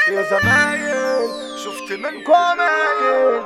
يا زمايل شفت منكم عمايل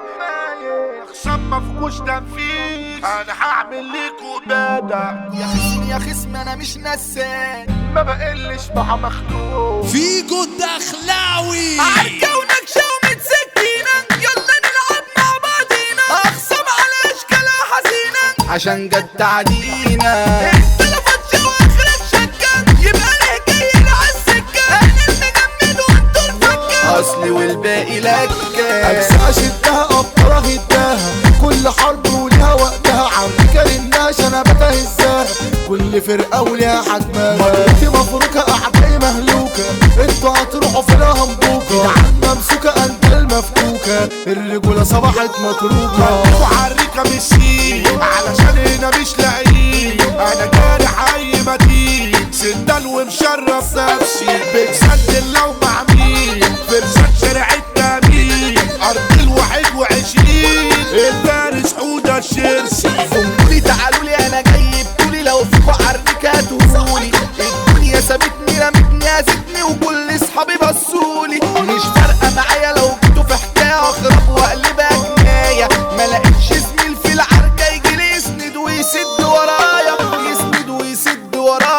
خصم مفكوش تنفيذ انا هعمل ليكوا بادة يا خصم يا خصم انا مش نسان ما بقلش مع مخلوق فيجو الدخلاوي عالكونك شومة سكينة يلا نلعب مع بعضينا اخصم على اشكالها حزينة عشان جت تعدينا التلفت شو اخرك شكة يبقى ليه جاي على السكة انا المجمد وانتو الفكة اصلي والباقي لكة أجزاء شدها أبطالها هداها كل حرب ولها وقتها عم الناش أنا بتهزاها كل فرقة ولها حجمها مرتي مفروكة أعدائي مهلوكة انتوا هتروحوا في همبوكة جدعان ممسوكة أنت المفكوكة الرجولة صبحت متروكة وعريكة مشي علشان هنا مش لاقيين انا جارح اي مدين سندال ومشرف نفسي بتسجل لو مع مين فرسان شارع التامين ارض الواحد وعشرين الفارس حودة الشرسي قولي تعالوا لي انا جاي بطولي لو فيكوا عركة هاتولي الدنيا سابتني رمتني هزتني وكل اصحابي بصولي مش فارقة معايا لو جيتوا في حكاية اخرب واقلبها جناية ما لقيتش زميل في العركة يجي لي يسند ويسد ورايا يسند ويسد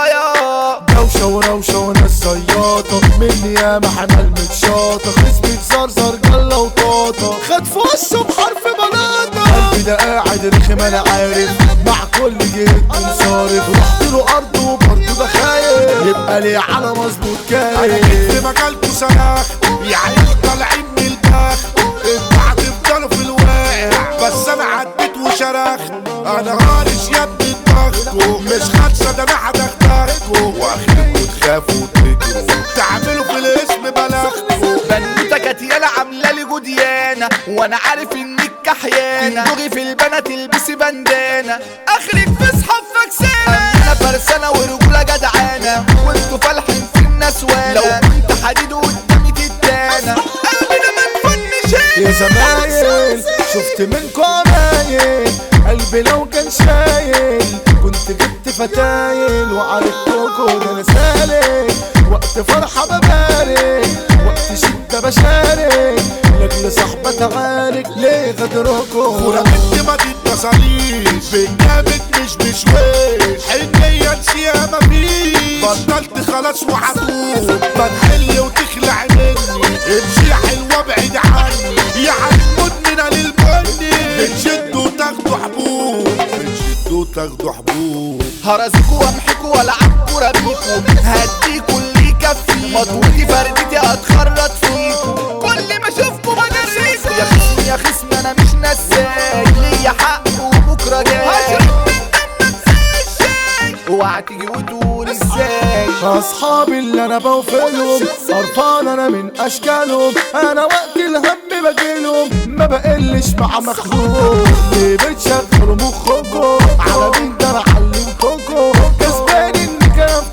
ورايا دوشة وروشة وناس زياطة مني يا محمل متشاطة خصمي زرزر جلة وطاطة خد في وشه بحرف بلاطة قلبي ده قاعد رخم انا عارف مع كل جهد منصارف رحت له ارض وبرضه ده خايف يبقى ليه على مظبوط انا كايف جيت في مجالكوا صراخ يا عيال طالعين من الباخ انتوا هتفضلوا في الواقع بس انا عديت وشرخت انا هارش يا ابني دماغكوا مش خالصه ده انا هدغدغكوا واخركوا تخافوا وتجروا تعملوا في الاسم بلاغكوا بنوتة كانت يالا عاملة لي جديانة وانا عارف انك كحيانة تدوغي في البنات تلبسي بندانة اخرك تصحى فكسانة انا فرسانة ورجولة جدعانة وانتوا فالحين في النسوانة لو كنت حديد قدامي تتانة قلبي ده ما تفنش يا زمايل شفت منكم عمايل قلبي لو كان شايل كنت جبت فتايل وعرفتكم ده انا سالك وقت فرحة ببارك وقت شدة بشارك لاجل صاحبة تعارك ليه غدركم ورقت ما تتصليش بالجامد مش بشويش حنية نسيها مفيش بطلت خلاص وهتوب بتحل وتخلع مني امشي يا حلوة ابعد عني يا عم مدمنة للبني بتشد وتاخدوا حبوب بتشد وتاخدوا حبوب هرزكوا وامحكوا والعبكوا ربيكوا هديكوا اللي يكفي مضغوطي فردتي هتخرط فيكوا كل ما اشوفكوا بجريكوا يا خصم يا خصم انا مش نساي ليا حق وبكره جاي هشرب من دمك زي الشاي اوعى تيجي وتقول ازاي اصحابي اللي انا بوفلهم قرفان انا من اشكالهم انا وقت الهم بجيلهم ما بقلش مع مخلوق ليه بتشغلوا مخكم على مين ده انا علمتكم كسبان اني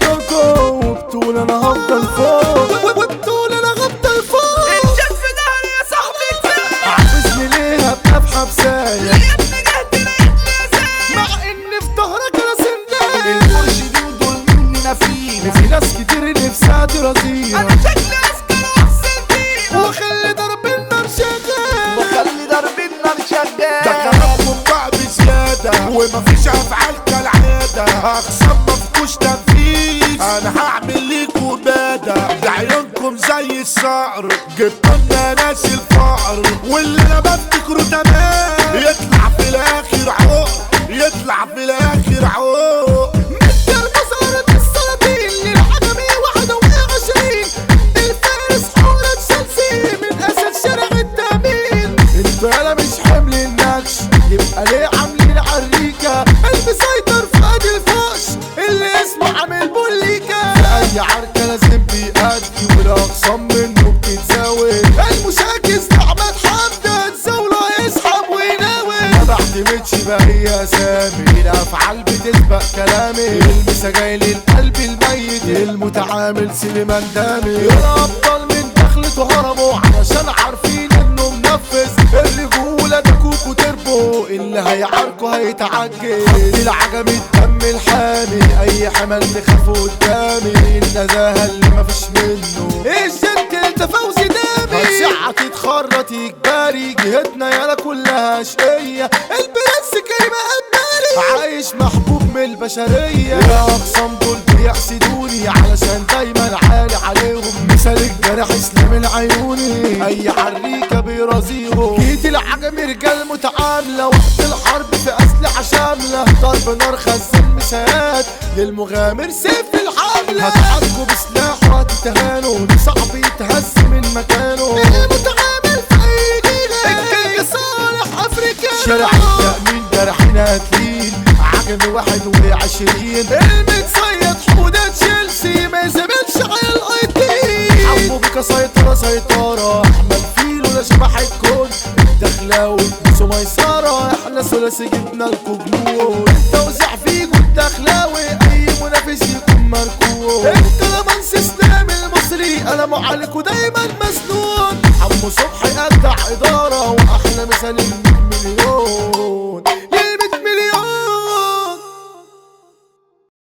كرفتكم وبطول انا هفضل فوق وبطول انا هفضل فوق الجد في ظهري يا صاحبي كفايه عايزني ليه ابقى في حبسايه يا ابني جهد لقيتني يا زين مع ان في ظهرك انا سندايه المرشدين دول مني نفينا في ناس كتير نفسها ترضينا انا شكلي عسكر واحسن فينا وخلي ضرب النار شغال وخلي ضرب النار ده شغال كلامكم بقى بزيادة ومفيش افعال كالعادة اخصام مفكوش تنفيذ انا هعمل ليكوا بادة ده عيونكم زي الصقر جبتوا لنا ناس الفقر واللي انا بفتكره تمام يطلع في الاخر عقر يطلع في الاخر عقر مثل مزارة السلاطين للعجمي واحدة وعشرين الفارس حورة شمسي من أسد شارع التأمين انتوا يالا مش حمل النكش يبقى ليه عاملين عريكة قلبي سيطر في قد الفوش اللي اسمه عامل بوليكا في أي عركة لازم بيأدي والأقسام منه بتتزاول المشاكس تعبت حدد زاوله يسحب ويناول ما بعتمدش بأي أسامي الأفعال بتسبق كلامي المسا جاي للقلب الميت المتعامل سليمان دامي الأبطال من دخلته هربوا علشان عارفين إنه منفذ الرجولة ده كوكو تربو اللي هيعاركوا هيتعجل العجم الدم الحامي أي حمل تخافوا قدامي النزاهة اللي مفيش منه الجنتل ده فوزي ده جهتنا يالا كلها شقية البرنس كريم قداري عايش محبوب من البشرية يا أقسام دول بيحسدوني علشان دايما عالي عليهم مثال الجرح اسلام العيوني أي عريكة بيرازيهم جيت العجم رجال متعاملة وقت الحرب في أسلحة شاملة ضرب نار خزان مساهات للمغامر سيف الحملة هتحاربوا بسلاح وهتتهانوا صعب يتهز من مكانه المتعامل في أي جيلة الكينج صالح أفريكا شارع التأمين جرحين قاتلين عجم واحد وعشرين المتصيد حودة تشيلسي ما يسيبلش على القيتين حبوا بك سيطرة سيطرة أحمد فيلو ده شبح الكون الدخلاوي بسو ميسرة احنا ثلاثي جبنا الكوبلون التوزيع فيكو الدخلاوي أي منافس يكون مركون انت لمنس اسلام المصري قلمه عليكوا دايما مسنون عمو صبحي أبدع إدارة وأحلى مثال